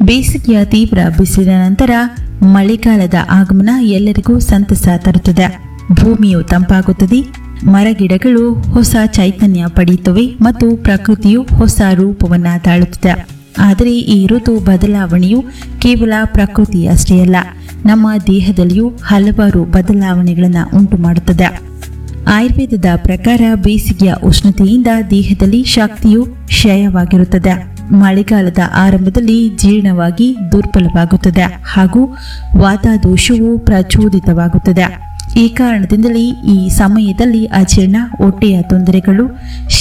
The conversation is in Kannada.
ಬೇಸಿಗೆಯ ತೀವ್ರ ಬಿಸಿಲಿನ ನಂತರ ಮಳೆಗಾಲದ ಆಗಮನ ಎಲ್ಲರಿಗೂ ಸಂತಸ ತರುತ್ತದೆ ಭೂಮಿಯು ತಂಪಾಗುತ್ತದೆ ಮರಗಿಡಗಳು ಹೊಸ ಚೈತನ್ಯ ಪಡೆಯುತ್ತವೆ ಮತ್ತು ಪ್ರಕೃತಿಯು ಹೊಸ ರೂಪವನ್ನ ತಾಳುತ್ತದೆ ಆದರೆ ಈ ಋತು ಬದಲಾವಣೆಯು ಕೇವಲ ಪ್ರಕೃತಿಯಷ್ಟೇ ಅಲ್ಲ ನಮ್ಮ ದೇಹದಲ್ಲಿಯೂ ಹಲವಾರು ಬದಲಾವಣೆಗಳನ್ನು ಉಂಟು ಮಾಡುತ್ತದೆ ಆಯುರ್ವೇದದ ಪ್ರಕಾರ ಬೇಸಿಗೆಯ ಉಷ್ಣತೆಯಿಂದ ದೇಹದಲ್ಲಿ ಶಕ್ತಿಯು ಕ್ಷಯವಾಗಿರುತ್ತದೆ ಮಳೆಗಾಲದ ಆರಂಭದಲ್ಲಿ ಜೀರ್ಣವಾಗಿ ದುರ್ಬಲವಾಗುತ್ತದೆ ಹಾಗೂ ವಾತಾದೋಷವು ಪ್ರಚೋದಿತವಾಗುತ್ತದೆ ಈ ಕಾರಣದಿಂದಲೇ ಈ ಸಮಯದಲ್ಲಿ ಅಜೀರ್ಣ ಹೊಟ್ಟೆಯ ತೊಂದರೆಗಳು